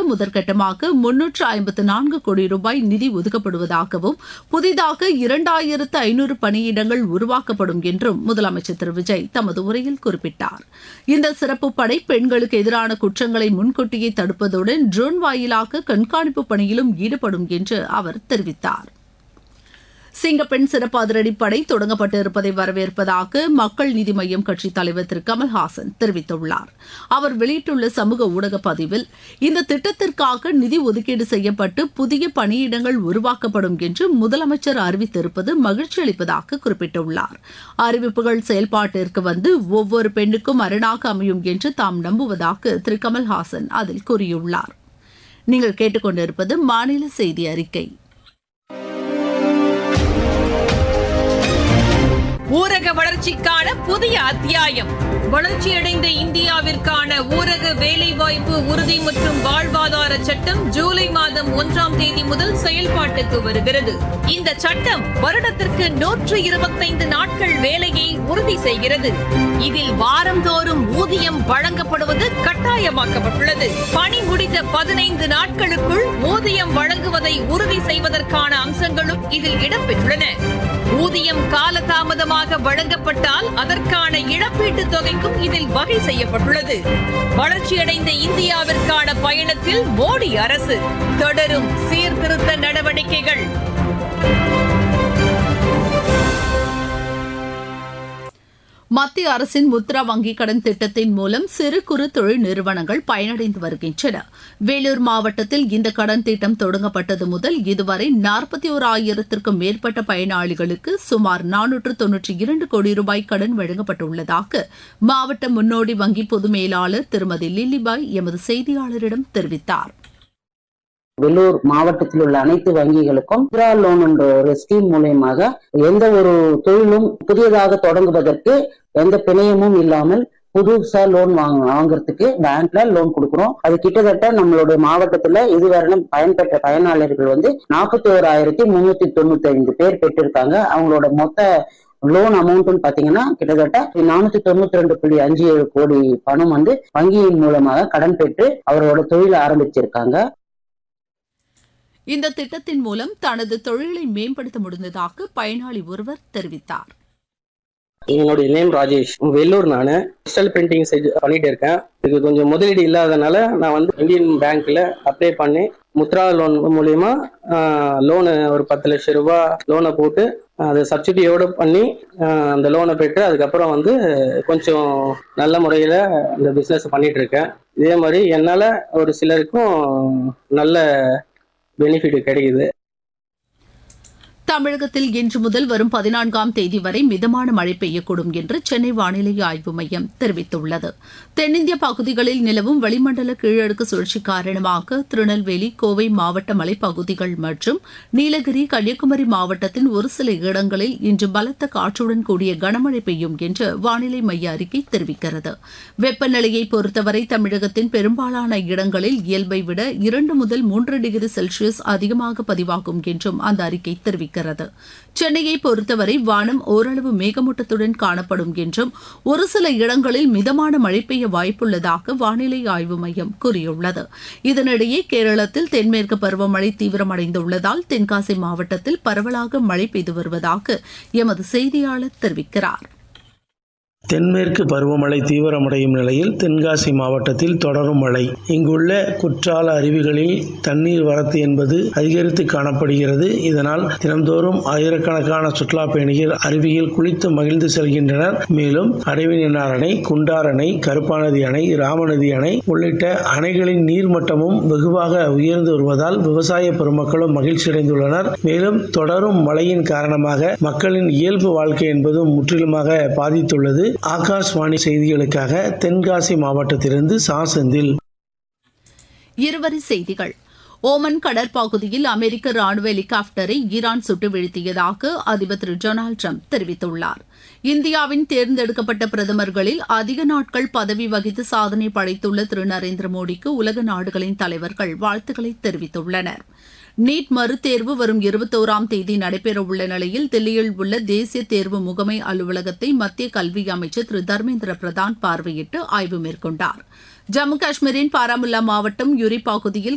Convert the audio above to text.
முதற்கட்டமாக முன்னூற்று ஐம்பத்து நான்கு கோடி ரூபாய் நிதி ஒதுக்கப்படுவதாகவும் புதிதாக இரண்டாயிரத்து ஐநூறு பணியிடங்கள் உருவாக்கப்படும் என்றும் முதலமைச்சர் திரு விஜய் தமது உரையில் குறிப்பிட்டார் இந்த சிறப்பு படை பெண்களுக்கு எதிரான குற்றங்களை முன்கூட்டியே தடுப்பதுடன் ட்ரோன் வாயிலாக கண்காணிப்பு பணியிலும் ஈடுபடும் என்று அவர் தெரிவித்தார் சிங்கப்பெண் சிறப்பு அதிரடிப்படை தொடங்கப்பட்டிருப்பதை வரவேற்பதாக மக்கள் நீதி மய்யம் கட்சித் தலைவர் திரு கமல்ஹாசன் தெரிவித்துள்ளார் அவர் வெளியிட்டுள்ள சமூக ஊடக பதிவில் இந்த திட்டத்திற்காக நிதி ஒதுக்கீடு செய்யப்பட்டு புதிய பணியிடங்கள் உருவாக்கப்படும் என்று முதலமைச்சர் அறிவித்திருப்பது மகிழ்ச்சி அளிப்பதாக குறிப்பிட்டுள்ளார் அறிவிப்புகள் செயல்பாட்டிற்கு வந்து ஒவ்வொரு பெண்ணுக்கும் அரணாக அமையும் என்று தாம் நம்புவதாக திரு கமல்ஹாசன் அதில் கூறியுள்ளார் நீங்கள் கேட்டுக்கொண்டிருப்பது மாநில செய்தி அறிக்கை ஊரக வளர்ச்சிக்கான புதிய அத்தியாயம் வளர்ச்சியடைந்த இந்தியாவிற்கான ஊரக வேலைவாய்ப்பு உறுதி மற்றும் வாழ்வாதார சட்டம் ஜூலை மாதம் ஒன்றாம் தேதி முதல் செயல்பாட்டுக்கு வருகிறது இந்த சட்டம் வருடத்திற்கு நூற்று இருபத்தைந்து நாட்கள் வேலையை உறுதி செய்கிறது இதில் வாரந்தோறும் ஊதியம் வழங்கப்படுவது கட்டாயமாக்கப்பட்டுள்ளது பணி முடிந்த பதினைந்து நாட்களுக்குள் ஊதியம் வழங்குவதை உறுதி செய்வதற்கான அம்சங்களும் இதில் இடம்பெற்றுள்ளன ஊதியம் காலதாமதமாக வழங்கப்பட்டால் அதற்கான இழப்பீட்டுத் தொகைக்கும் இதில் வகை செய்யப்பட்டுள்ளது வளர்ச்சியடைந்த இந்தியாவிற்கான பயணத்தில் மோடி அரசு தொடரும் சீர்திருத்த நடவடிக்கைகள் மத்திய அரசின் முத்ரா வங்கிக் கடன் திட்டத்தின் மூலம் சிறு குறு தொழில் நிறுவனங்கள் பயனடைந்து வருகின்றன வேலூர் மாவட்டத்தில் இந்த கடன் திட்டம் தொடங்கப்பட்டது முதல் இதுவரை நாற்பத்தி ஓர் ஆயிரத்திற்கும் மேற்பட்ட பயனாளிகளுக்கு சுமார் நானூற்று தொன்னூற்றி இரண்டு கோடி ரூபாய் கடன் வழங்கப்பட்டுள்ளதாக மாவட்ட முன்னோடி வங்கி பொது மேலாளர் திருமதி லில்லிபாய் எமது செய்தியாளரிடம் தெரிவித்தார் வெள்ளூர் மாவட்டத்தில் உள்ள அனைத்து வங்கிகளுக்கும் முத்ரா லோன் என்ற ஒரு ஸ்கீம் மூலியமாக எந்த ஒரு தொழிலும் புதியதாக தொடங்குவதற்கு எந்த பிணையமும் இல்லாமல் புதுசா லோன் வாங்க வாங்குறதுக்கு பேங்க்ல லோன் கொடுக்குறோம் அது கிட்டத்தட்ட நம்மளுடைய மாவட்டத்துல இதுவரையிலும் பயன்பெற்ற பயனாளர்கள் வந்து நாற்பத்தி ஓராயிரத்தி முன்னூத்தி தொண்ணூத்தி ஐந்து பேர் பெற்றிருக்காங்க அவங்களோட மொத்த லோன் அமௌண்ட்னு பாத்தீங்கன்னா கிட்டத்தட்ட நானூத்தி தொண்ணூத்தி ரெண்டு புள்ளி அஞ்சு ஏழு கோடி பணம் வந்து வங்கியின் மூலமாக கடன் பெற்று அவரோட தொழிலை ஆரம்பிச்சிருக்காங்க இந்த திட்டத்தின் மூலம் தனது தொழிலை மேம்படுத்த முடிந்ததாக பயனாளி ஒருவர் தெரிவித்தார் என்னுடைய நேம் ராஜேஷ் வெள்ளூர் நான் டிஜிட்டல் பிரிண்டிங் செஞ்சு பண்ணிட்டு இருக்கேன் இது கொஞ்சம் முதலீடு இல்லாதனால நான் வந்து இந்தியன் பேங்க்ல அப்ளை பண்ணி முத்ரா லோன் மூலியமா லோனு ஒரு பத்து லட்சம் ரூபாய் லோனை போட்டு அது சப்சிடியோடு பண்ணி ஆஹ், அந்த லோனை பெற்று அதுக்கப்புறம் வந்து கொஞ்சம் நல்ல முறையில் இந்த பிஸ்னஸ் பண்ணிட்டு இருக்கேன் இதே மாதிரி என்னால் ஒரு சிலருக்கும் நல்ல பெனிஃபிட் கிடைக்குது தமிழகத்தில் இன்று முதல் வரும் பதினான்காம் தேதி வரை மிதமான மழை பெய்யக்கூடும் என்று சென்னை வானிலை ஆய்வு மையம் தெரிவித்துள்ளது தென்னிந்திய பகுதிகளில் நிலவும் வளிமண்டல கீழடுக்கு சுழற்சி காரணமாக திருநெல்வேலி கோவை மாவட்ட மலைப்பகுதிகள் மற்றும் நீலகிரி கன்னியாகுமரி மாவட்டத்தின் ஒரு சில இடங்களில் இன்று பலத்த காற்றுடன் கூடிய கனமழை பெய்யும் என்று வானிலை மைய அறிக்கை தெரிவிக்கிறது வெப்பநிலையை பொறுத்தவரை தமிழகத்தின் பெரும்பாலான இடங்களில் இயல்பை விட இரண்டு முதல் மூன்று டிகிரி செல்சியஸ் அதிகமாக பதிவாகும் என்றும் அந்த அறிக்கை தெரிவிக்கிறது சென்னையை பொறுத்தவரை வானம் ஓரளவு மேகமூட்டத்துடன் காணப்படும் என்றும் ஒரு சில இடங்களில் மிதமான மழை பெய்ய வாய்ப்புள்ளதாக வானிலை ஆய்வு மையம் கூறியுள்ளது இதனிடையே கேரளத்தில் தென்மேற்கு பருவமழை தீவிரமடைந்துள்ளதால் தென்காசி மாவட்டத்தில் பரவலாக மழை பெய்து வருவதாக எமது செய்தியாளர் தெரிவிக்கிறார் தென்மேற்கு பருவமழை தீவிரமடையும் நிலையில் தென்காசி மாவட்டத்தில் தொடரும் மழை இங்குள்ள குற்றால அருவிகளில் தண்ணீர் வரத்து என்பது அதிகரித்து காணப்படுகிறது இதனால் தினம்தோறும் ஆயிரக்கணக்கான சுற்றுலா பயணிகள் அருவியில் குளித்து மகிழ்ந்து செல்கின்றனர் மேலும் அடைவினார் அணை குண்டார் அணை கருப்பாநதி அணை ராமநதி அணை உள்ளிட்ட அணைகளின் நீர்மட்டமும் வெகுவாக உயர்ந்து வருவதால் விவசாய பெருமக்களும் மகிழ்ச்சியடைந்துள்ளனர் மேலும் தொடரும் மழையின் காரணமாக மக்களின் இயல்பு வாழ்க்கை என்பதும் முற்றிலுமாக பாதித்துள்ளது ஆகாஷ்வாணி செய்திகளுக்காக தென்காசி மாவட்டத்திலிருந்து சா செந்தில் இருவரி செய்திகள் ஓமன் கடற்பகுதியில் அமெரிக்க ராணுவ ஹெலிகாப்டரை ஈரான் சுட்டு வீழ்த்தியதாக அதிபர் திரு டொனால்டு ட்ரம்ப் தெரிவித்துள்ளார் இந்தியாவின் தேர்ந்தெடுக்கப்பட்ட பிரதமர்களில் அதிக நாட்கள் பதவி வகித்து சாதனை படைத்துள்ள திரு நரேந்திர மோடிக்கு உலக நாடுகளின் தலைவர்கள் வாழ்த்துக்களை தெரிவித்துள்ளனர் நீட் மறுதேர்வு வரும் இருபத்தோராம் தேதி நடைபெறவுள்ள நிலையில் தில்லியில் உள்ள தேசிய தேர்வு முகமை அலுவலகத்தை மத்திய கல்வி அமைச்சர் திரு தர்மேந்திர பிரதான் பார்வையிட்டு ஆய்வு மேற்கொண்டார் ஜம்மு காஷ்மீரின் பாராமுல்லா மாவட்டம் யுரி பகுதியில்